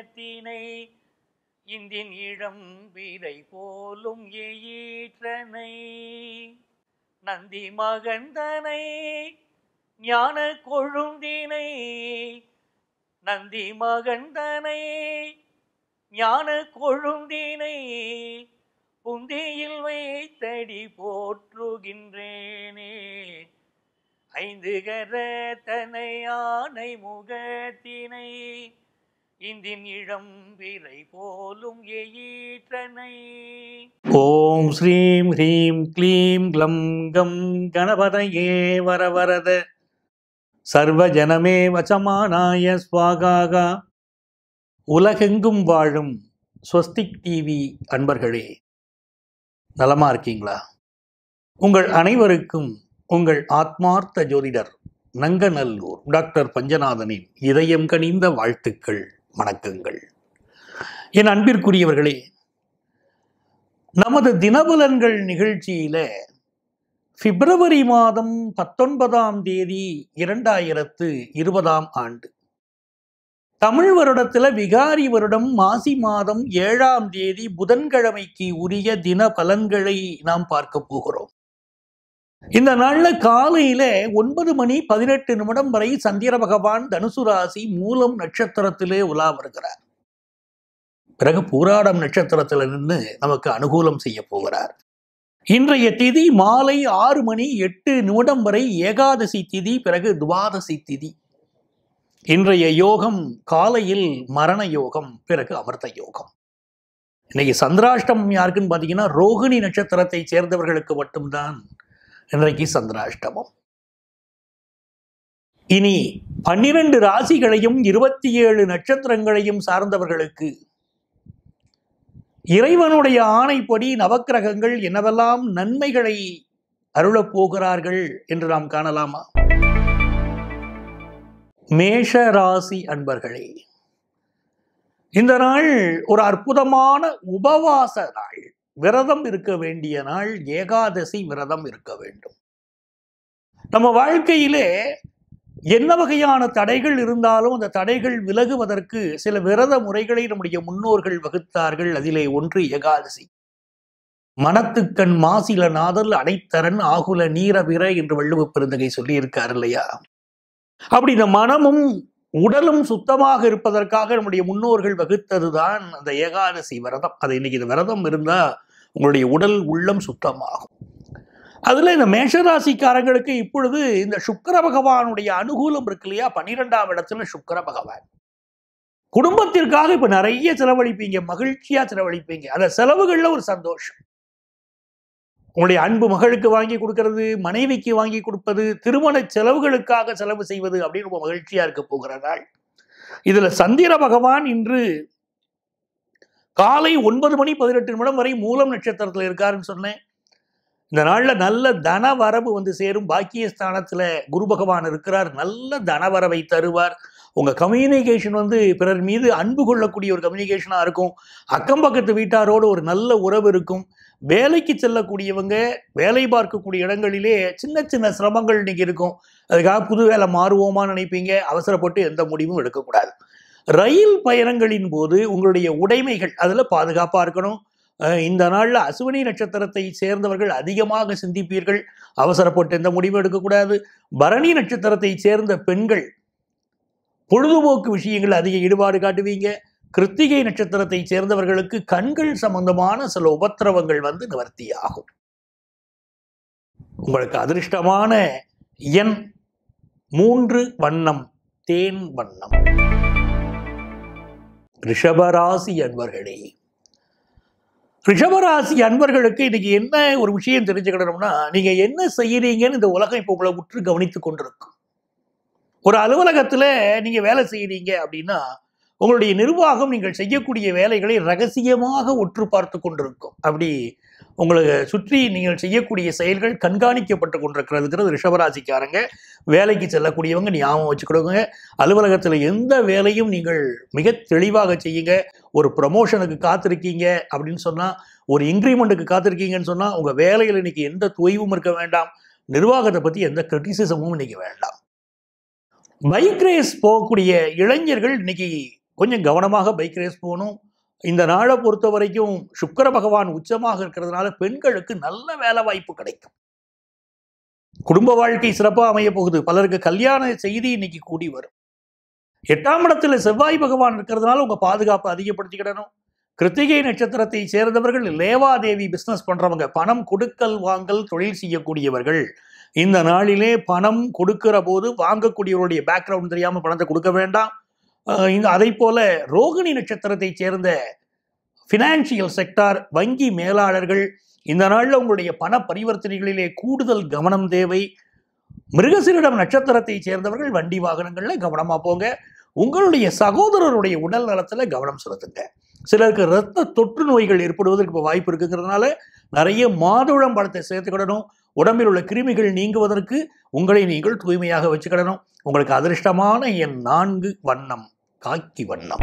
முகத்தினை இந்தின் இளம் வீரை போலும் ஈற்றனை நந்தி மகந்தனை ஞான கொழுந்தினை நந்தி மகந்தனை ஞான கொழுந்தினை புந்தியில் வைத்தடி போற்றுகின்றேனே ஐந்து கரத்தனை ஆனை முகத்தினை இந்தின் இளம் விரை போலும் எயிற்றனை ஓம் ஸ்ரீம் ஹ்ரீம் க்ளீம் க்ளம் கம் கணபதயே வரவரத சர்வஜனமே வசமானாய ஸ்வாகாகா உலகெங்கும் வாழும் ஸ்வஸ்திக் டிவி அன்பர்களே நலமா இருக்கீங்களா உங்கள் அனைவருக்கும் உங்கள் ஆத்மார்த்த ஜோதிடர் நங்கநல்லூர் டாக்டர் பஞ்சநாதனின் இதயம் கனிந்த வாழ்த்துக்கள் வணக்கங்கள் என் அன்பிற்குரியவர்களே நமது தினபலன்கள் நிகழ்ச்சியில பிப்ரவரி மாதம் பத்தொன்பதாம் தேதி இரண்டாயிரத்து இருபதாம் ஆண்டு தமிழ் வருடத்துல விகாரி வருடம் மாசி மாதம் ஏழாம் தேதி புதன்கிழமைக்கு உரிய தின பலன்களை நாம் பார்க்க போகிறோம் இந்த நாள்ல காலையில ஒன்பது மணி பதினெட்டு நிமிடம் வரை சந்திர பகவான் தனுசு ராசி மூலம் நட்சத்திரத்திலே உலா வருகிறார் பிறகு பூராடம் நட்சத்திரத்தில் நின்று நமக்கு அனுகூலம் செய்ய போகிறார் இன்றைய திதி மாலை ஆறு மணி எட்டு நிமிடம் வரை ஏகாதசி திதி பிறகு துவாதசி திதி இன்றைய யோகம் காலையில் மரண யோகம் பிறகு அமிர்த யோகம் இன்னைக்கு சந்திராஷ்டமம் யாருக்குன்னு பார்த்தீங்கன்னா ரோகிணி நட்சத்திரத்தை சேர்ந்தவர்களுக்கு மட்டும்தான் இன்றைக்கு சந்திராஷ்டமம் இனி பன்னிரண்டு ராசிகளையும் இருபத்தி ஏழு நட்சத்திரங்களையும் சார்ந்தவர்களுக்கு இறைவனுடைய ஆணைப்படி நவக்கிரகங்கள் என்னவெல்லாம் நன்மைகளை அருளப் போகிறார்கள் என்று நாம் காணலாமா மேஷ ராசி அன்பர்களே இந்த நாள் ஒரு அற்புதமான உபவாச நாள் விரதம் இருக்க வேண்டிய நாள் ஏகாதசி விரதம் இருக்க வேண்டும் நம்ம வாழ்க்கையிலே என்ன வகையான தடைகள் இருந்தாலும் அந்த தடைகள் விலகுவதற்கு சில விரத முறைகளை நம்முடைய முன்னோர்கள் வகுத்தார்கள் அதிலே ஒன்று ஏகாதசி மனத்துக்கண் மாசில நாதல் அனைத்தரன் ஆகுல நீரபிற என்று வள்ளுவ பெருந்தகை சொல்லியிருக்கார் இல்லையா அப்படி இந்த மனமும் உடலும் சுத்தமாக இருப்பதற்காக நம்முடைய முன்னோர்கள் வகுத்ததுதான் அந்த ஏகாதசி விரதம் அது இன்னைக்கு இந்த விரதம் இருந்தா உங்களுடைய உடல் உள்ளம் சுத்தமாகும் அதுல இந்த மேஷராசிக்காரங்களுக்கு இப்பொழுது இந்த சுக்கர பகவானுடைய அனுகூலம் இருக்கு இல்லையா பன்னிரெண்டாம் இடத்துல சுக்கர பகவான் குடும்பத்திற்காக இப்ப நிறைய செலவழிப்பீங்க மகிழ்ச்சியா செலவழிப்பீங்க அந்த செலவுகள்ல ஒரு சந்தோஷம் உங்களுடைய அன்பு மகளுக்கு வாங்கி கொடுக்கறது மனைவிக்கு வாங்கி கொடுப்பது திருமண செலவுகளுக்காக செலவு செய்வது அப்படின்னு ரொம்ப மகிழ்ச்சியா இருக்க போகிற நாள் இதுல சந்திர பகவான் இன்று காலை ஒன்பது மணி பதினெட்டு நிமிடம் வரை மூலம் நட்சத்திரத்தில் இருக்காருன்னு சொன்னேன் இந்த நாள்ல நல்ல தன வரவு வந்து சேரும் பாக்கியஸ்தானத்துல குரு பகவான் இருக்கிறார் நல்ல தனவரவை தருவார் உங்க கம்யூனிகேஷன் வந்து பிறர் மீது அன்பு கொள்ளக்கூடிய ஒரு கம்யூனிகேஷனா இருக்கும் அக்கம் பக்கத்து வீட்டாரோடு ஒரு நல்ல உறவு இருக்கும் வேலைக்கு செல்லக்கூடியவங்க வேலை பார்க்கக்கூடிய இடங்களிலே சின்ன சின்ன சிரமங்கள் இன்னைக்கு இருக்கும் அதுக்காக புது வேலை மாறுவோமான்னு நினைப்பீங்க அவசரப்பட்டு எந்த முடிவும் எடுக்கக்கூடாது ரயில் பயணங்களின் போது உங்களுடைய உடைமைகள் அதில் பாதுகாப்பாக இருக்கணும் அஹ் இந்த நாளில் அசுவினி நட்சத்திரத்தை சேர்ந்தவர்கள் அதிகமாக சிந்திப்பீர்கள் அவசரப்பட்டு எந்த முடிவும் எடுக்கக்கூடாது பரணி நட்சத்திரத்தை சேர்ந்த பெண்கள் பொழுதுபோக்கு விஷயங்கள் அதிக ஈடுபாடு காட்டுவீங்க கிருத்திகை நட்சத்திரத்தை சேர்ந்தவர்களுக்கு கண்கள் சம்பந்தமான சில உபத்திரவங்கள் வந்து நிவர்த்தியாகும் உங்களுக்கு அதிர்ஷ்டமான எண் மூன்று வண்ணம் தேன் வண்ணம் ரிஷபராசி அன்பர்களே ரிஷபராசி அன்பர்களுக்கு இன்னைக்கு என்ன ஒரு விஷயம் தெரிஞ்சுக்கணும்னா நீங்க என்ன செய்யறீங்கன்னு இந்த உலகம் இப்போ உங்களை உற்று கவனித்துக் கொண்டிருக்கும் ஒரு அலுவலகத்துல நீங்க வேலை செய்யறீங்க அப்படின்னா உங்களுடைய நிர்வாகம் நீங்கள் செய்யக்கூடிய வேலைகளை ரகசியமாக ஒற்று பார்த்து கொண்டிருக்கும் அப்படி உங்களை சுற்றி நீங்கள் செய்யக்கூடிய செயல்கள் கண்காணிக்கப்பட்டு கொண்டிருக்கிறதுங்கிறது ரிஷபராசிக்காரங்க வேலைக்கு செல்லக்கூடியவங்க ஞாபகம் வச்சுக்கிடுங்க அலுவலகத்தில் எந்த வேலையும் நீங்கள் மிக தெளிவாக செய்யுங்க ஒரு ப்ரமோஷனுக்கு காத்திருக்கீங்க அப்படின்னு சொன்னால் ஒரு இன்க்ரிமெண்ட்டுக்கு காத்திருக்கீங்கன்னு சொன்னால் உங்கள் வேலையில் இன்னைக்கு எந்த தொய்வும் இருக்க வேண்டாம் நிர்வாகத்தை பற்றி எந்த கிரிட்டிசிசமும் இன்னைக்கு வேண்டாம் பைக் ரேஸ் போகக்கூடிய இளைஞர்கள் இன்னைக்கு கொஞ்சம் கவனமாக பைக் ரேஸ் போகணும் இந்த நாளை பொறுத்த வரைக்கும் சுக்கிர பகவான் உச்சமாக இருக்கிறதுனால பெண்களுக்கு நல்ல வேலை வாய்ப்பு கிடைக்கும் குடும்ப வாழ்க்கை சிறப்பாக அமைய போகுது பலருக்கு கல்யாண செய்தி இன்னைக்கு கூடி வரும் எட்டாம் இடத்துல செவ்வாய் பகவான் இருக்கிறதுனால உங்க பாதுகாப்பை அதிகப்படுத்திக்கிடணும் கிருத்திகை நட்சத்திரத்தை சேர்ந்தவர்கள் லேவாதேவி பிசினஸ் பண்றவங்க பணம் கொடுக்கல் வாங்கல் தொழில் செய்யக்கூடியவர்கள் இந்த நாளிலே பணம் கொடுக்கிற போது வாங்கக்கூடியவருடைய பேக்ரவுண்ட் தெரியாம பணத்தை கொடுக்க வேண்டாம் அஹ் இந்த அதை போல ரோகிணி நட்சத்திரத்தை சேர்ந்த ஃபினான்சியல் செக்டார் வங்கி மேலாளர்கள் இந்த நாளில் உங்களுடைய பண பரிவர்த்தனைகளிலே கூடுதல் கவனம் தேவை மிருகசீரிடம் நட்சத்திரத்தை சேர்ந்தவர்கள் வண்டி வாகனங்களில் கவனமாக போங்க உங்களுடைய சகோதரருடைய உடல் நலத்தில் கவனம் செலுத்துங்க சிலருக்கு இரத்த தொற்று நோய்கள் ஏற்படுவதற்கு இப்போ வாய்ப்பு இருக்குங்கிறதுனால நிறைய மாதுளம் பழத்தை சேர்த்துக்கிடணும் உடம்பில் உள்ள கிருமிகள் நீங்குவதற்கு உங்களை நீங்கள் தூய்மையாக வச்சுக்கிடணும் உங்களுக்கு அதிர்ஷ்டமான என் நான்கு வண்ணம் காக்கி வண்ணம்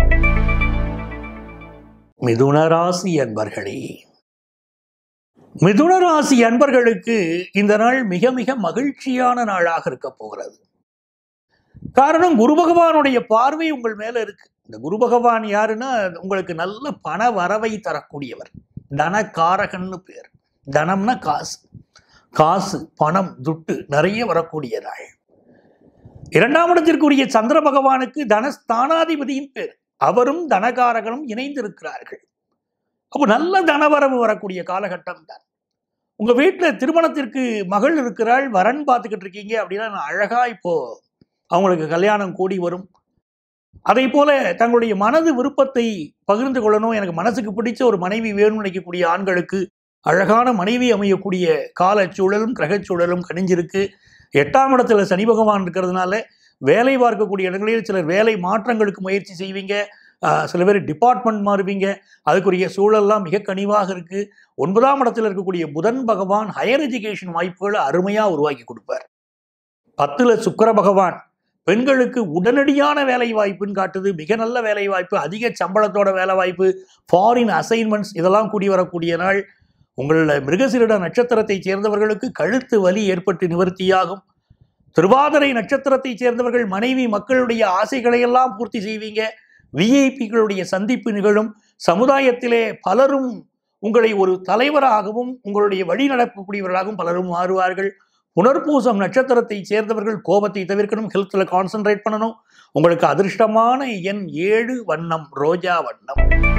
மிதுன ராசி அன்பர்களே மிதுன ராசி அன்பர்களுக்கு இந்த நாள் மிக மிக மகிழ்ச்சியான நாளாக இருக்க போகிறது காரணம் குரு பகவானுடைய பார்வை உங்கள் மேல இருக்கு இந்த குரு பகவான் யாருன்னா உங்களுக்கு நல்ல பண வரவை தரக்கூடியவர் தனகாரகன்னு பேர் தனம்னா காசு காசு பணம் துட்டு நிறைய வரக்கூடிய நாள் இரண்டாம் இடத்திற்குரிய சந்திர பகவானுக்கு தனஸ்தானாதிபதியின் பேர் அவரும் தனகாரகனும் இணைந்திருக்கிறார்கள் அப்போ நல்ல தனவரவு வரக்கூடிய காலகட்டம் தான் உங்க வீட்டுல திருமணத்திற்கு மகள் இருக்கிறாள் வரன் பார்த்துக்கிட்டு இருக்கீங்க அப்படின்னா நான் அழகா இப்போ அவங்களுக்கு கல்யாணம் கூடி வரும் அதே போல தங்களுடைய மனது விருப்பத்தை பகிர்ந்து கொள்ளணும் எனக்கு மனசுக்கு பிடிச்ச ஒரு மனைவி வேணும்னு நினைக்கக்கூடிய ஆண்களுக்கு அழகான மனைவி அமையக்கூடிய காலச்சூழலும் கிரகச்சூழலும் கணிஞ்சிருக்கு எட்டாம் இடத்துல சனி பகவான் இருக்கிறதுனால வேலை பார்க்கக்கூடிய இடங்களில் சிலர் வேலை மாற்றங்களுக்கு முயற்சி செய்வீங்க ஆஹ் சில பேர் டிபார்ட்மெண்ட் மாறுவீங்க அதுக்குரிய சூழல்லாம் மிக கனிவாக இருக்கு ஒன்பதாம் இடத்துல இருக்கக்கூடிய புதன் பகவான் ஹையர் எஜுகேஷன் வாய்ப்புகளை அருமையாக உருவாக்கி கொடுப்பார் பத்துல சுக்கிர பகவான் பெண்களுக்கு உடனடியான வேலை வாய்ப்புன்னு காட்டுது மிக நல்ல வேலை வாய்ப்பு அதிக சம்பளத்தோட வேலை வாய்ப்பு ஃபாரின் அசைன்மெண்ட்ஸ் இதெல்லாம் கூடி வரக்கூடிய நாள் உங்களில் மிருகசிரிட நட்சத்திரத்தை சேர்ந்தவர்களுக்கு கழுத்து வலி ஏற்பட்டு நிவர்த்தியாகும் திருவாதிரை நட்சத்திரத்தை சேர்ந்தவர்கள் மனைவி மக்களுடைய ஆசைகளை எல்லாம் பூர்த்தி செய்வீங்க விஐபிகளுடைய சந்திப்பு நிகழும் சமுதாயத்திலே பலரும் உங்களை ஒரு தலைவராகவும் உங்களுடைய வழி நடக்கக்கூடியவர்களாகவும் பலரும் மாறுவார்கள் புனர்பூசம் நட்சத்திரத்தை சேர்ந்தவர்கள் கோபத்தை தவிர்க்கணும் ஹெல்த்தில் கான்சென்ட்ரேட் பண்ணணும் உங்களுக்கு அதிர்ஷ்டமான எண் ஏழு வண்ணம் ரோஜா வண்ணம்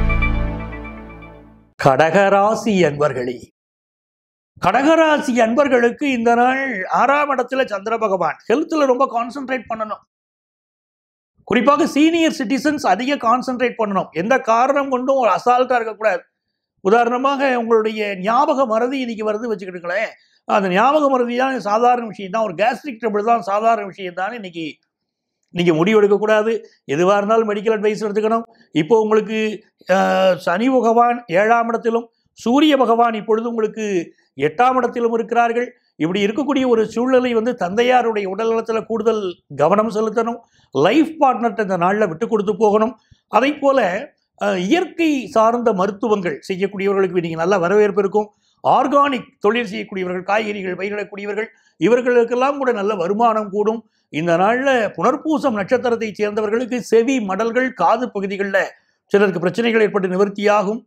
கடகராசி அன்பர்களே கடகராசி அன்பர்களுக்கு இந்த நாள் ஆறாம் இடத்துல சந்திர பகவான் ஹெல்த்தில் ரொம்ப கான்சென்ட்ரேட் பண்ணணும் குறிப்பாக சீனியர் சிட்டிசன்ஸ் அதிக கான்சென்ட்ரேட் பண்ணணும் எந்த காரணம் கொண்டும் ஒரு அசால்ட்டாக இருக்கக்கூடாது உதாரணமாக உங்களுடைய ஞாபக மறதி இன்னைக்கு வருது வச்சுக்கிட்டுங்களேன் அந்த ஞாபக மறதி தான் சாதாரண விஷயம் தான் ஒரு கேஸ்ட்ரிக் ட்ரபிள் தான் சாதாரண விஷயம் தான் இன்னைக்கு நீங்கள் முடிவு எடுக்கக்கூடாது எதுவாக இருந்தாலும் மெடிக்கல் அட்வைஸ் எடுத்துக்கணும் இப்போ உங்களுக்கு அஹ், சனி பகவான் ஏழாம் இடத்திலும் சூரிய பகவான் இப்பொழுது உங்களுக்கு எட்டாம் இடத்திலும் இருக்கிறார்கள் இப்படி இருக்கக்கூடிய ஒரு சூழ்நிலை வந்து தந்தையாருடைய உடல்நலத்தில் கூடுதல் கவனம் செலுத்தணும் லைஃப் பார்ட்னர்கிட்ட இந்த நாளில் விட்டு கொடுத்து போகணும் அதை போல அஹ், இயற்கை சார்ந்த மருத்துவங்கள் செய்யக்கூடியவர்களுக்கு இன்னைக்கு நல்ல வரவேற்பு இருக்கும் ஆர்கானிக் தொழில் செய்யக்கூடியவர்கள் காய்கறிகள் பயிரிடக்கூடியவர்கள் இவர்களுக்கெல்லாம் கூட நல்ல வருமானம் கூடும் இந்த நாளில் புனர்பூசம் நட்சத்திரத்தை சேர்ந்தவர்களுக்கு செவி மடல்கள் காது பகுதிகளில் சிலருக்கு பிரச்சனைகள் ஏற்பட்டு நிவர்த்தியாகும்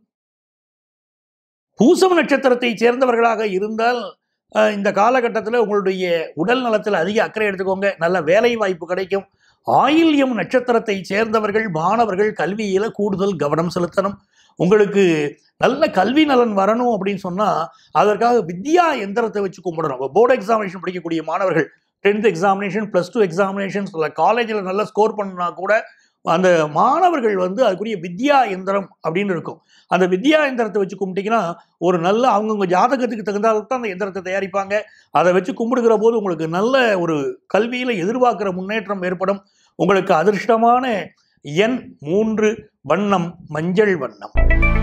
பூசம் நட்சத்திரத்தை சேர்ந்தவர்களாக இருந்தால் அஹ், இந்த காலகட்டத்தில் உங்களுடைய உடல் நலத்தில் அதிக அக்கறை எடுத்துக்கோங்க நல்ல வேலை வாய்ப்பு கிடைக்கும் ஆயில்யம் நட்சத்திரத்தை சேர்ந்தவர்கள் மாணவர்கள் கல்வியில கூடுதல் கவனம் செலுத்தணும் உங்களுக்கு நல்ல கல்வி நலன் வரணும் அப்படின்னு சொன்னா அதற்காக வித்யா எந்திரத்தை வச்சு கும்பிடணும் போர்டு எக்ஸாமினேஷன் படிக்கக்கூடிய மாணவர்கள் tenth examination plus two examination காலேஜில் நல்லா ஸ்கோர் பண்ணா கூட அந்த மாணவர்கள் வந்து அதுக்குரிய வித்யா எந்திரம் அப்படின்னு இருக்கும் அந்த வித்யா எந்திரத்தை வச்சு கும்பிட்டீங்கன்னா ஒரு நல்ல அவங்கவுங்க ஜாதகத்துக்கு தகுந்தால்தான் அந்த எந்திரத்தை தயாரிப்பாங்க அதை வச்சு கும்பிடுகிற போது உங்களுக்கு நல்ல ஒரு கல்வியில் எதிர்பார்க்குற முன்னேற்றம் ஏற்படும் உங்களுக்கு அதிர்ஷ்டமான எண் மூன்று வண்ணம் மஞ்சள் வண்ணம்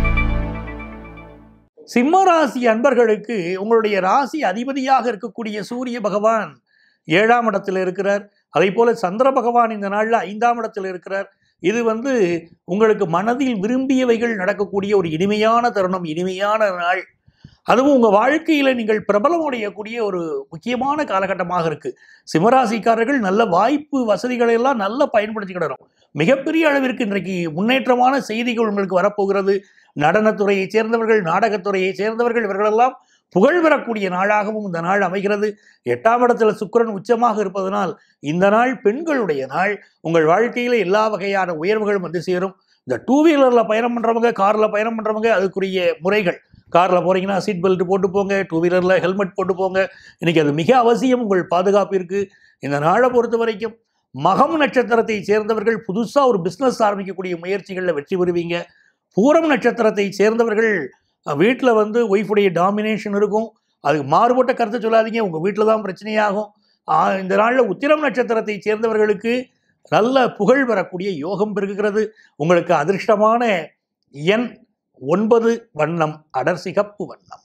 சிம்ம ராசி அன்பர்களுக்கு உங்களுடைய ராசி அதிபதியாக இருக்கக்கூடிய சூரிய பகவான் ஏழாம் இடத்துல இருக்கிறார் அதே போல சந்திர பகவான் இந்த நாளில் ஐந்தாம் இடத்துல இருக்கிறார் இது வந்து உங்களுக்கு மனதில் விரும்பியவைகள் நடக்கக்கூடிய ஒரு இனிமையான தருணம் இனிமையான நாள் அதுவும் உங்கள் வாழ்க்கையில் நீங்கள் பிரபலமடையக்கூடிய ஒரு முக்கியமான காலகட்டமாக இருக்கு சிம்மராசிக்காரர்கள் நல்ல வாய்ப்பு வசதிகளை எல்லாம் நல்லா பயன்படுத்திக்கிடணும் மிகப்பெரிய அளவிற்கு இன்றைக்கு முன்னேற்றமான செய்திகள் உங்களுக்கு வரப்போகிறது நடனத்துறையைச் சேர்ந்தவர்கள் நாடகத்துறையைச் சேர்ந்தவர்கள் இவர்களெல்லாம் புகழ் பெறக்கூடிய நாளாகவும் இந்த நாள் அமைகிறது எட்டாம் இடத்துல சுக்கிரன் உச்சமாக இருப்பதனால் இந்த நாள் பெண்களுடைய நாள் உங்கள் வாழ்க்கையில எல்லா வகையான உயர்வுகளும் வந்து சேரும் இந்த டூ வீலரில் பயணம் பண்ணுறவங்க காரில் பயணம் பண்ணுறவங்க அதுக்குரிய முறைகள் காரில் போகிறீங்கன்னா சீட் பெல்ட் போட்டு போங்க டூ வீலரில் ஹெல்மெட் போட்டு போங்க இன்னைக்கு அது மிக அவசியம் உங்கள் பாதுகாப்பிற்கு இந்த நாளை பொறுத்த வரைக்கும் மகம் நட்சத்திரத்தை சேர்ந்தவர்கள் புதுசாக ஒரு பிஸ்னஸ் ஆரம்பிக்கக்கூடிய முயற்சிகளில் வெற்றி பெறுவீங்க பூரம் நட்சத்திரத்தை சேர்ந்தவர்கள் வீட்டில் வந்து ஒய்ஃபுடைய டாமினேஷன் இருக்கும் அதுக்கு மாறுபட்ட கருத்தை சொல்லாதீங்க உங்கள் வீட்டில் தான் பிரச்சனையாகும் ஆ, இந்த நாளில் உத்திரம் நட்சத்திரத்தை சேர்ந்தவர்களுக்கு நல்ல புகழ் பெறக்கூடிய யோகம் பெருகுகிறது உங்களுக்கு அதிர்ஷ்டமான எண் ஒன்பது வண்ணம் அடர் சிகப்பு வண்ணம்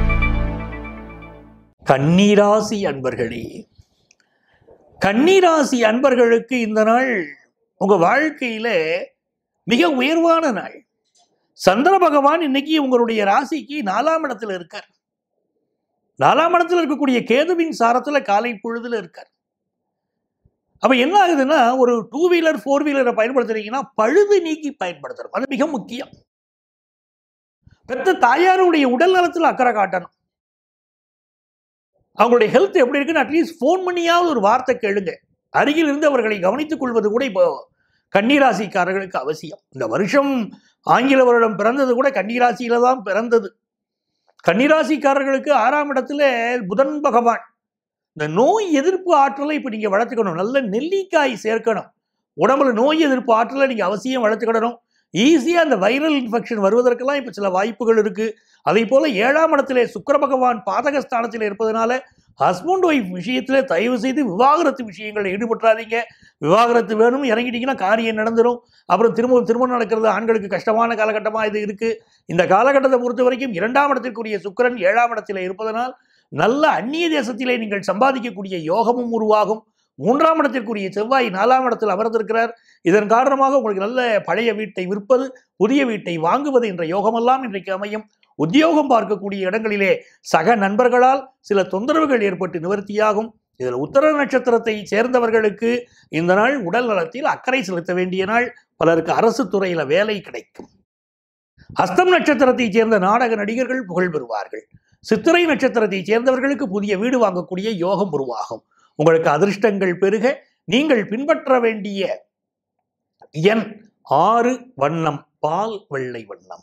கன்னிராசி அன்பர்களே கன்னிராசி அன்பர்களுக்கு இந்த நாள் உங்க வாழ்க்கையில மிக உயர்வான நாள் சந்திர பகவான் இன்னைக்கு உங்களுடைய ராசிக்கு நாலாம் இடத்துல இருக்கார் நாலாம் இடத்துல இருக்கக்கூடிய கேதுவின் சாரத்துல காலை பொழுதுல இருக்கார் அப்ப என்ன ஆகுதுன்னா ஒரு டூ வீலர் ஃபோர் வீலரை பயன்படுத்துறீங்கன்னா பழுது நீக்கி பயன்படுத்தணும் அது மிக முக்கியம் பெத்த தாயாருடைய உடல் நலத்தில் அக்கறை காட்டணும் அவங்களுடைய ஹெல்த் எப்படி இருக்குன்னு அட்லீஸ்ட் ஃபோன் பண்ணியாவது ஒரு வார்த்தை கேளுங்க அருகில் இருந்து அவர்களை கவனித்துக் கொள்வது கூட இப்போ கன்னிராசிக்காரர்களுக்கு அவசியம் இந்த வருஷம் ஆங்கில வருடம் பிறந்தது கூட கன்னிராசியில தான் பிறந்தது கன்னிராசிக்காரர்களுக்கு ஆறாம் இடத்துல புதன் பகவான் இந்த நோய் எதிர்ப்பு ஆற்றலை இப்போ நீங்கள் வளர்த்துக்கணும் நல்ல நெல்லிக்காய் சேர்க்கணும் உடம்புல நோய் எதிர்ப்பு ஆற்றலை நீங்கள் அவசியம் வளர்த்துக்கிடணும் ஈஸியாக அந்த வைரல் இன்ஃபெக்ஷன் வருவதற்கெல்லாம் இப்போ சில வாய்ப்புகள் இருக்குது அதே போல் ஏழாம் இடத்திலே சுக்கிர பகவான் பாதகஸ்தானத்தில் இருப்பதனால ஹஸ்பண்ட் ஒய்ஃப் விஷயத்தில் தயவு செய்து விவாகரத்து விஷயங்களில் ஈடுபட்டுறாதீங்க விவாகரத்து வேணும் இறங்கிட்டீங்கன்னா காரியம் நடந்துடும் அப்புறம் திரும்ப திருமணம் நடக்கிறது ஆண்களுக்கு கஷ்டமான காலகட்டமாக இது இருக்குது இந்த காலகட்டத்தை பொறுத்த வரைக்கும் இரண்டாம் இடத்திற்குரிய சுக்கிரன் ஏழாம் இடத்தில் இருப்பதனால் நல்ல அந்நிய தேசத்திலே நீங்கள் சம்பாதிக்கக்கூடிய யோகமும் உருவாகும் மூன்றாம் இடத்திற்குரிய செவ்வாய் நாலாம் இடத்தில் அமர்ந்திருக்கிறார் இதன் காரணமாக உங்களுக்கு நல்ல பழைய வீட்டை விற்பது புதிய வீட்டை வாங்குவது என்ற யோகமெல்லாம் இன்றைக்கு அமையும் உத்தியோகம் பார்க்கக்கூடிய இடங்களிலே சக நண்பர்களால் சில தொந்தரவுகள் ஏற்பட்டு நிவர்த்தியாகும் இதில் உத்தர நட்சத்திரத்தை சேர்ந்தவர்களுக்கு இந்த நாள் உடல் நலத்தில் அக்கறை செலுத்த வேண்டிய நாள் பலருக்கு அரசு துறையில வேலை கிடைக்கும் அஸ்தம் நட்சத்திரத்தை சேர்ந்த நாடக நடிகர்கள் புகழ் பெறுவார்கள் சித்திரை நட்சத்திரத்தை சேர்ந்தவர்களுக்கு புதிய வீடு வாங்கக்கூடிய யோகம் உருவாகும் உங்களுக்கு அதிர்ஷ்டங்கள் பெருக நீங்கள் பின்பற்ற வேண்டிய எண் ஆறு வண்ணம் பால் வெள்ளை வண்ணம்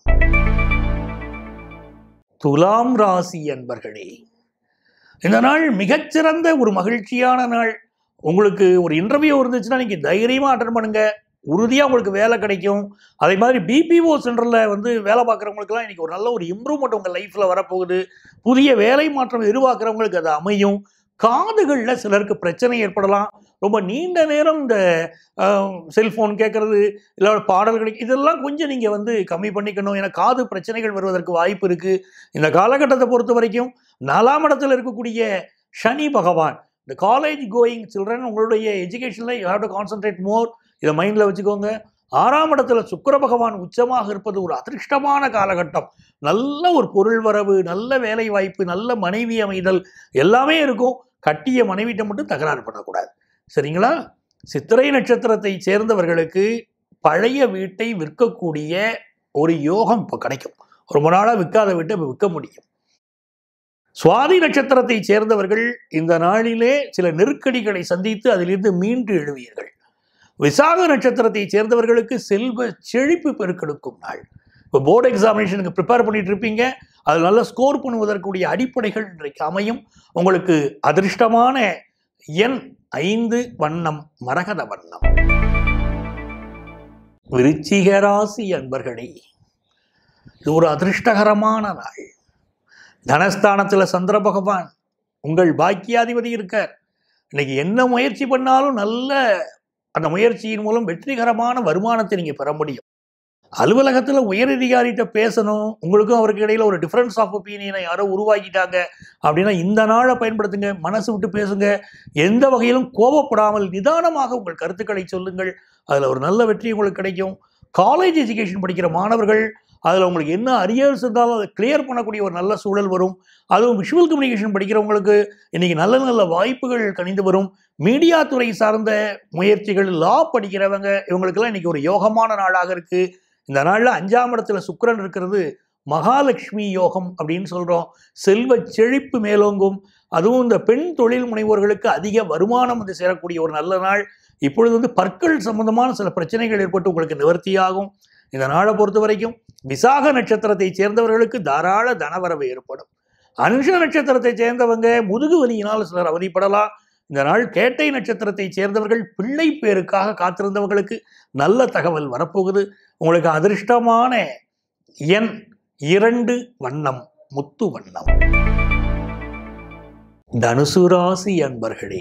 துலாம் ராசி அன்பர்களே இந்த நாள் மிகச்சிறந்த ஒரு மகிழ்ச்சியான நாள் உங்களுக்கு ஒரு இன்டர்வியூ இருந்துச்சுன்னா நீங்கள் தைரியமாக அட்டன் பண்ணுங்க உறுதியாக உங்களுக்கு வேலை கிடைக்கும் அதே மாதிரி பிபிஓ சென்டரில் வந்து வேலை பார்க்குறவங்களுக்குலாம் இன்றைக்கி ஒரு நல்ல ஒரு இம்ப்ரூவ்மெண்ட் உங்கள் லைஃப்பில் வரப்போகுது புதிய வேலை மாற்றம் எதிர்பார்க்குறவங்களுக்கு அது அமையும் காதுகளில் சிலருக்கு பிரச்சனை ஏற்படலாம் ரொம்ப நீண்ட நேரம் இந்த செல்ஃபோன் கேட்குறது இல்லை பாடல்கள் இதெல்லாம் கொஞ்சம் நீங்கள் வந்து கம்மி பண்ணிக்கணும் ஏன்னா காது பிரச்சனைகள் வருவதற்கு வாய்ப்பு இருக்குது இந்த காலகட்டத்தை பொறுத்த வரைக்கும் நாலாம் இடத்துல இருக்கக்கூடிய சனி பகவான் இந்த காலேஜ் கோயிங் சில்ட்ரன் உங்களுடைய எஜுகேஷனில் you have to concentrate more இதை மைண்டில் வச்சுக்கோங்க ஆறாம் இடத்துல சுக்கிர பகவான் உச்சமாக இருப்பது ஒரு அதிர்ஷ்டமான காலகட்டம் நல்ல ஒரு பொருள் வரவு நல்ல வேலை வாய்ப்பு நல்ல மனைவி அமைதல் எல்லாமே இருக்கும் கட்டிய மனைவிட்ட மட்டும் தகராறு பண்ணக்கூடாது சரிங்களா சித்திரை நட்சத்திரத்தை சேர்ந்தவர்களுக்கு பழைய வீட்டை விற்கக்கூடிய ஒரு யோகம் இப்போ கிடைக்கும் ரொம்ப நாளாக விற்காத வீட்டை இப்போ விற்க முடியும் சுவாதி நட்சத்திரத்தை சேர்ந்தவர்கள் இந்த நாளிலே சில நெருக்கடிகளை சந்தித்து அதிலிருந்து மீண்டு எழுவீர்கள் விசாக நட்சத்திரத்தை சேர்ந்தவர்களுக்கு செல்வ செழிப்பு பெருக்கெடுக்கும் நாள் இப்போ போர்டு எக்ஸாமினேஷனுக்கு ப்ரிப்பேர் பண்ணிட்டு இருப்பீங்க அது நல்ல ஸ்கோர் பண்ணுவதற்குரிய அடிப்படைகள் இன்றைக்கு அமையும் உங்களுக்கு அதிர்ஷ்டமான எண் ஐந்து வண்ணம் மரகத வண்ணம் விருச்சிக ராசி அன்பர்களே இது ஒரு அதிர்ஷ்டகரமான நாள் தனஸ்தானத்தில் சந்திர பகவான் உங்கள் பாக்கியாதிபதி இருக்கார் இன்னைக்கு என்ன முயற்சி பண்ணாலும் நல்ல அந்த முயற்சியின் மூலம் வெற்றிகரமான வருமானத்தை நீங்கள் பெற முடியும் அலுவலகத்தில் உயரதிகாரிகிட்ட பேசணும் உங்களுக்கும் அவருக்கு இடையில ஒரு டிஃபரன்ஸ் ஆஃப் ஒப்பீனியனை யாரோ உருவாக்கிட்டாங்க அப்படின்னா இந்த நாளை பயன்படுத்துங்க மனசு விட்டு பேசுங்க எந்த வகையிலும் கோபப்படாமல் நிதானமாக உங்கள் கருத்துக்களை சொல்லுங்கள் அதில் ஒரு நல்ல வெற்றி உங்களுக்கு கிடைக்கும் காலேஜ் எஜுகேஷன் படிக்கிற மாணவர்கள் அதில் உங்களுக்கு என்ன அரியர்ஸ் இருந்தாலும் அதை கிளியர் பண்ணக்கூடிய ஒரு நல்ல சூழல் வரும் அதுவும் விஷுவல் கம்யூனிகேஷன் படிக்கிறவங்களுக்கு இன்னைக்கு நல்ல நல்ல வாய்ப்புகள் கணிந்து வரும் மீடியா துறை சார்ந்த முயற்சிகள் லா படிக்கிறவங்க இவங்களுக்கெல்லாம் இன்னைக்கு ஒரு யோகமான நாளாக இருக்கு இந்த நாளில் அஞ்சாம் இடத்துல சுக்கிரன் இருக்கிறது மகாலட்சுமி யோகம் அப்படின்னு சொல்றோம் செல்வ செழிப்பு மேலோங்கும் அதுவும் இந்த பெண் தொழில் முனைவோர்களுக்கு அதிக வருமானம் வந்து சேரக்கூடிய ஒரு நல்ல நாள் இப்பொழுது வந்து பற்கள் சம்பந்தமான சில பிரச்சனைகள் ஏற்பட்டு உங்களுக்கு நிவர்த்தியாகும் இந்த நாளை பொறுத்த வரைக்கும் விசாக நட்சத்திரத்தை சேர்ந்தவர்களுக்கு தாராள தனவரவு ஏற்படும் அனுஷ நட்சத்திரத்தை சேர்ந்தவங்க முதுகு வலியினால் சிலர் அவதிப்படலாம் இந்த நாள் கேட்டை நட்சத்திரத்தை சேர்ந்தவர்கள் பிள்ளை பேருக்காக காத்திருந்தவர்களுக்கு நல்ல தகவல் வரப்போகுது உங்களுக்கு அதிர்ஷ்டமான எண் இரண்டு வண்ணம் முத்து வண்ணம் தனுசு ராசி அன்பர்களே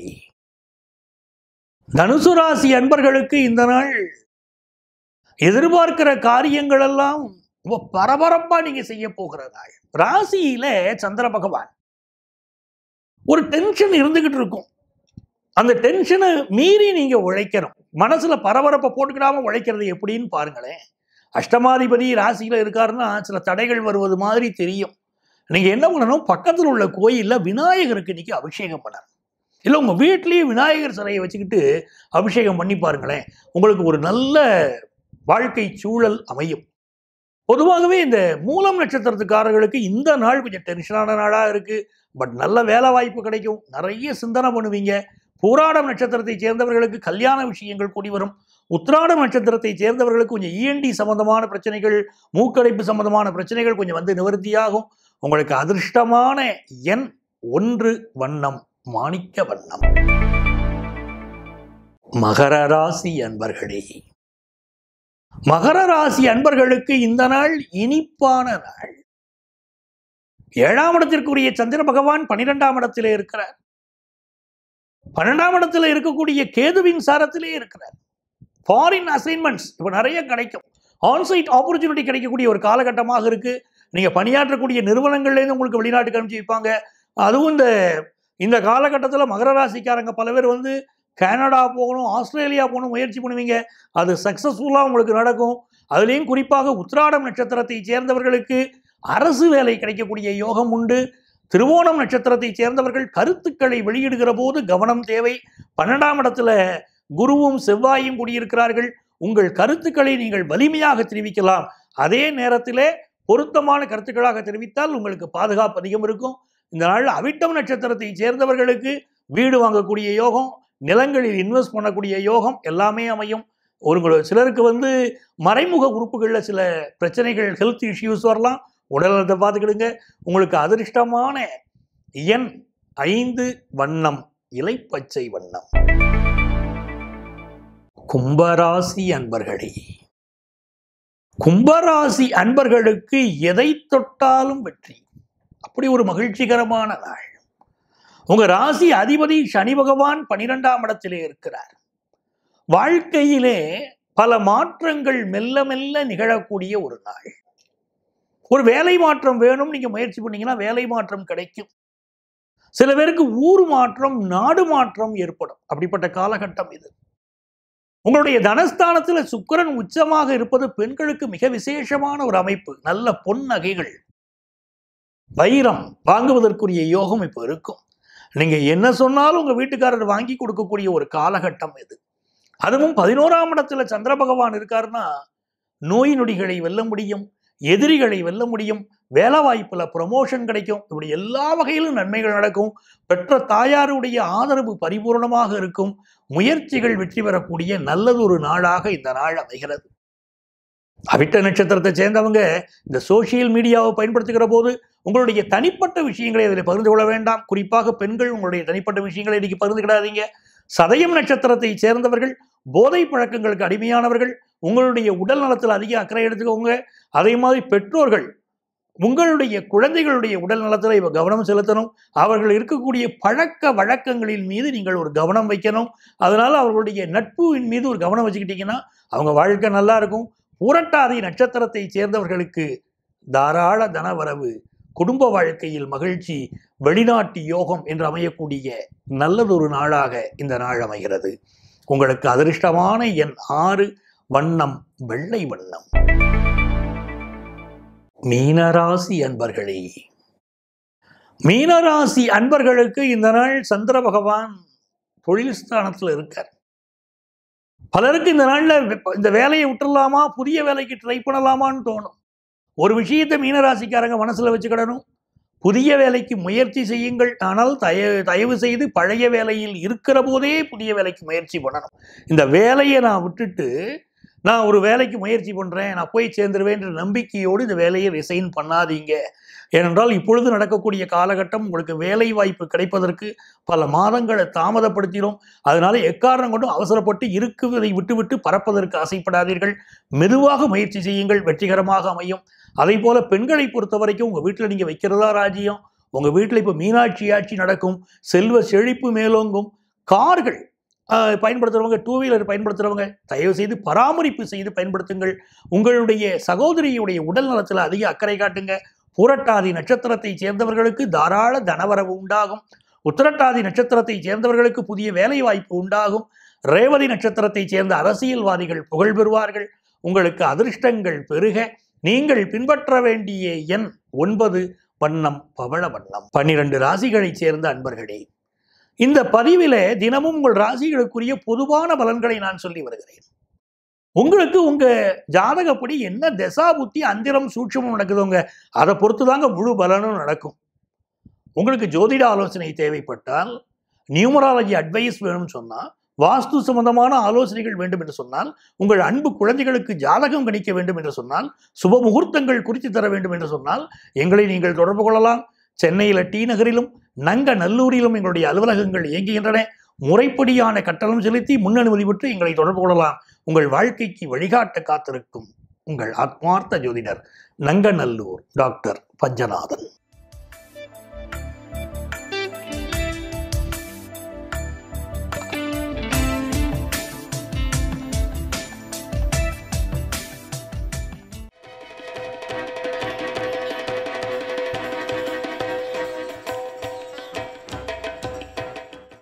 தனுசு ராசி அன்பர்களுக்கு இந்த நாள் எதிர்பார்க்கிற காரியங்கள் எல்லாம் ரொம்ப பரபரப்பா நீங்க செய்ய போகிற நாள் ராசியில சந்திர பகவான் ஒரு டென்ஷன் இருந்துகிட்டு இருக்கும் அந்த டென்ஷனை மீறி நீங்க உழைக்கணும் மனசுல பரபரப்பை போட்டுக்கிடாம உழைக்கிறது எப்படின்னு பாருங்களேன் அஷ்டமாதிபதி ராசியில இருக்காருன்னா சில தடைகள் வருவது மாதிரி தெரியும் நீங்க என்ன பண்ணணும் பக்கத்தில் உள்ள கோயில்ல விநாயகருக்கு இன்னைக்கு அபிஷேகம் பண்ணணும் இல்லை உங்க வீட்லயே விநாயகர் சிலையை வச்சுக்கிட்டு அபிஷேகம் பண்ணி பாருங்களேன் உங்களுக்கு ஒரு நல்ல வாழ்க்கை சூழல் அமையும் பொதுவாகவே இந்த மூலம் நட்சத்திரத்துக்காரர்களுக்கு இந்த நாள் கொஞ்சம் டென்ஷனான நாளாக இருக்கு பட் நல்ல வேலை வாய்ப்பு கிடைக்கும் நிறைய சிந்தனை பண்ணுவீங்க பூராடம் நட்சத்திரத்தை சேர்ந்தவர்களுக்கு கல்யாண விஷயங்கள் கூடி வரும் உத்திராடம் நட்சத்திரத்தை சேர்ந்தவர்களுக்கு கொஞ்சம் இஎன்டி சம்பந்தமான பிரச்சனைகள் மூக்கடைப்பு சம்பந்தமான பிரச்சனைகள் கொஞ்சம் வந்து நிவர்த்தியாகும் உங்களுக்கு அதிர்ஷ்டமான எண் ஒன்று வண்ணம் மாணிக்க வண்ணம் மகர ராசி அன்பர்களே மகர ராசி அன்பர்களுக்கு இந்த நாள் இனிப்பான நாள் ஏழாம் இடத்திற்குரிய சந்திர பகவான் பனிரெண்டாம் இடத்திலே இருக்கிறார் பன்னெண்டாம் இடத்துல இருக்கக்கூடிய கேதுவின் சாரத்திலே இருக்கிறார் ஃபாரின் அசைன்மெண்ட்ஸ் இப்போ நிறைய கிடைக்கும் ஆன்சைட் ஆப்பர்ச்சுனிட்டி கிடைக்கக்கூடிய ஒரு காலகட்டமாக இருக்கு நீங்க பணியாற்றக்கூடிய நிறுவனங்கள்லேருந்து உங்களுக்கு வெளிநாட்டுக்கு அனுப்பிச்சு வைப்பாங்க அதுவும் இந்த இந்த காலகட்டத்தில் மகர ராசிக்காரங்க பல பேர் வந்து கனடா போகணும் ஆஸ்திரேலியா போகணும் முயற்சி பண்ணுவீங்க அது சக்ஸஸ்ஃபுல்லாக உங்களுக்கு நடக்கும் அதுலேயும் குறிப்பாக உத்திராடம் நட்சத்திரத்தை சேர்ந்தவர்களுக்கு அரசு வேலை கிடைக்கக்கூடிய யோகம் உண்டு திருவோணம் நட்சத்திரத்தை சேர்ந்தவர்கள் கருத்துக்களை வெளியிடுகிற போது கவனம் தேவை பன்னெண்டாம் இடத்துல குருவும் செவ்வாயும் கூடியிருக்கிறார்கள் உங்கள் கருத்துக்களை நீங்கள் வலிமையாக தெரிவிக்கலாம் அதே நேரத்திலே பொருத்தமான கருத்துக்களாக தெரிவித்தால் உங்களுக்கு பாதுகாப்பு அதிகம் இருக்கும் இந்த நாள் அவிட்டம் நட்சத்திரத்தை சேர்ந்தவர்களுக்கு வீடு வாங்கக்கூடிய யோகம் நிலங்களில் இன்வெஸ்ட் பண்ணக்கூடிய யோகம் எல்லாமே அமையும் ஒரு சிலருக்கு வந்து மறைமுக உறுப்புகளில் சில பிரச்சனைகள் ஹெல்த் இஷ்யூஸ் வரலாம் உடல்நலத்தை பார்த்துக்கிடுங்க உங்களுக்கு அதிர்ஷ்டமான எண் ஐந்து வண்ணம் இலைப்பச்சை வண்ணம் கும்பராசி அன்பர்களே கும்பராசி அன்பர்களுக்கு எதை தொட்டாலும் வெற்றி அப்படி ஒரு மகிழ்ச்சிகரமான நாள் உங்க ராசி அதிபதி சனி பகவான் பனிரெண்டாம் இடத்திலே இருக்கிறார் வாழ்க்கையிலே பல மாற்றங்கள் மெல்ல மெல்ல நிகழக்கூடிய ஒரு நாள் ஒரு வேலை மாற்றம் வேணும் நீங்க முயற்சி பண்ணீங்கன்னா வேலை மாற்றம் கிடைக்கும் சில பேருக்கு ஊர் மாற்றம் நாடு மாற்றம் ஏற்படும் அப்படிப்பட்ட காலகட்டம் இது உங்களுடைய தனஸ்தானத்துல சுக்கிரன் உச்சமாக இருப்பது பெண்களுக்கு மிக விசேஷமான ஒரு அமைப்பு நல்ல பொன் நகைகள் வைரம் வாங்குவதற்குரிய யோகம் இப்போ இருக்கும் நீங்க என்ன சொன்னாலும் உங்க வீட்டுக்காரர் வாங்கி கொடுக்கக்கூடிய ஒரு காலகட்டம் இது அதுவும் பதினோராம் இடத்துல சந்திர பகவான் இருக்காருன்னா நோய் நொடிகளை வெல்ல முடியும் எதிரிகளை வெல்ல முடியும் வேலை வாய்ப்புல ப்ரமோஷன் கிடைக்கும் இப்படி எல்லா வகையிலும் நன்மைகள் நடக்கும் பெற்ற தாயாருடைய ஆதரவு பரிபூர்ணமாக இருக்கும் முயற்சிகள் வெற்றி பெறக்கூடிய நல்லது ஒரு நாளாக இந்த நாள் அமைகிறது அவிட்ட நட்சத்திரத்தை சேர்ந்தவங்க இந்த சோசியல் மீடியாவை பயன்படுத்துகிற போது உங்களுடைய தனிப்பட்ட விஷயங்களை அதில் பகிர்ந்து கொள்ள வேண்டாம் குறிப்பாக பெண்கள் உங்களுடைய தனிப்பட்ட விஷயங்களை இன்னைக்கு பகிர்ந்துக்கிடாதீங்க சதயம் நட்சத்திரத்தை சேர்ந்தவர்கள் போதை பழக்கங்களுக்கு அடிமையானவர்கள் உங்களுடைய உடல் நலத்தில் அதிக அக்கறை எடுத்துக்கோங்க அதே மாதிரி பெற்றோர்கள் உங்களுடைய குழந்தைகளுடைய உடல் நலத்தில் இவ கவனம் செலுத்தணும் அவர்கள் இருக்கக்கூடிய பழக்க வழக்கங்களின் மீது நீங்கள் ஒரு கவனம் வைக்கணும் அதனால அவர்களுடைய நட்புவின் மீது ஒரு கவனம் வச்சுக்கிட்டீங்கன்னா அவங்க வாழ்க்கை நல்லா இருக்கும் புரட்டாதி நட்சத்திரத்தை சேர்ந்தவர்களுக்கு தாராள தனவரவு குடும்ப வாழ்க்கையில் மகிழ்ச்சி வெளிநாட்டு யோகம் என்று அமையக்கூடிய நல்லதொரு நாளாக இந்த நாள் அமைகிறது உங்களுக்கு அதிர்ஷ்டமான எண் ஆறு வண்ணம் வெள்ளை வண்ணம் மீனராசி அன்பர்களே மீனராசி அன்பர்களுக்கு இந்த நாள் சந்திர பகவான் தொழில் ஸ்தானத்தில் இருக்கார் பலருக்கு இந்த நாள்ல இந்த வேலையை விட்டுடலாமா புதிய வேலைக்கு ட்ரை பண்ணலாமான்னு தோணும் ஒரு விஷயத்தை மீனராசிக்காரங்க மனசுல வச்சுக்கிடணும் புதிய வேலைக்கு முயற்சி செய்யுங்கள் ஆனால் தயவு தயவு செய்து பழைய வேலையில் இருக்கிற போதே புதிய வேலைக்கு முயற்சி பண்ணணும் இந்த வேலையை நான் விட்டுட்டு நான் ஒரு வேலைக்கு முயற்சி பண்ணுறேன் நான் போய் சேர்ந்துருவேன் என்ற நம்பிக்கையோடு இந்த வேலையை ரிசைன் பண்ணாதீங்க ஏனென்றால் இப்பொழுது நடக்கக்கூடிய காலகட்டம் உங்களுக்கு வேலை வாய்ப்பு கிடைப்பதற்கு பல மாதங்களை தாமதப்படுத்திடும் அதனால எக்காரணம் கொண்டும் அவசரப்பட்டு இருக்குவதை விட்டுவிட்டு பறப்பதற்கு ஆசைப்படாதீர்கள் மெதுவாக முயற்சி செய்யுங்கள் வெற்றிகரமாக அமையும் அதே போல பெண்களை பொறுத்த வரைக்கும் உங்கள் வீட்டில் நீங்கள் வைக்கிறதா ராஜ்யம் உங்கள் வீட்டில் இப்போ மீனாட்சி ஆட்சி நடக்கும் செல்வ செழிப்பு மேலோங்கும் கார்கள் ஆஹ், பயன்படுத்துறவங்க டூ வீலர் பயன்படுத்துறவங்க தயவு செய்து பராமரிப்பு செய்து பயன்படுத்துங்கள் உங்களுடைய சகோதரியுடைய உடல் நலத்தில் அதிக அக்கறை காட்டுங்க பூரட்டாதி நட்சத்திரத்தை சேர்ந்தவர்களுக்கு தாராள தனவரவு உண்டாகும் உத்திரட்டாதி நட்சத்திரத்தை சேர்ந்தவர்களுக்கு புதிய வேலை வாய்ப்பு உண்டாகும் ரேவதி நட்சத்திரத்தை சேர்ந்த அரசியல்வாதிகள் புகழ் பெறுவார்கள் உங்களுக்கு அதிர்ஷ்டங்கள் பெருக நீங்கள் பின்பற்ற வேண்டிய எண் ஒன்பது வண்ணம் பவள வண்ணம் பன்னிரண்டு ராசிகளைச் சேர்ந்த அன்பர்களே இந்த பதிவிலே தினமும் உங்கள் ராசிகளுக்குரிய பொதுவான பலன்களை நான் சொல்லி வருகிறேன் உங்களுக்கு உங்க ஜாதகப்படி என்ன தசா புத்தி அந்திரம் சூட்சமும் நடக்குதுங்க அதை பொறுத்து தாங்க முழு பலனும் நடக்கும் உங்களுக்கு ஜோதிட ஆலோசனை தேவைப்பட்டால் நியூமராலஜி அட்வைஸ் வேணும்னு சொன்னால் வாஸ்து சம்பந்தமான ஆலோசனைகள் வேண்டும் என்று சொன்னால் உங்கள் அன்பு குழந்தைகளுக்கு ஜாதகம் கணிக்க வேண்டும் என்று சொன்னால் சுப முகூர்த்தங்கள் குறித்து தர வேண்டும் என்று சொன்னால் எங்களை நீங்கள் தொடர்பு கொள்ளலாம் சென்னையில் டி நகரிலும் நங்க நல்லூரிலும் எங்களுடைய அலுவலகங்கள் இயங்குகின்றன முறைப்படியான கட்டணம் செலுத்தி முன் அனுமதி பெற்று எங்களை தொடர்பு கொள்ளலாம் உங்கள் வாழ்க்கைக்கு வழிகாட்ட காத்திருக்கும் உங்கள் ஆத்மார்த்த ஜோதிடர் நங்கநல்லூர் டாக்டர் பஞ்சநாதன்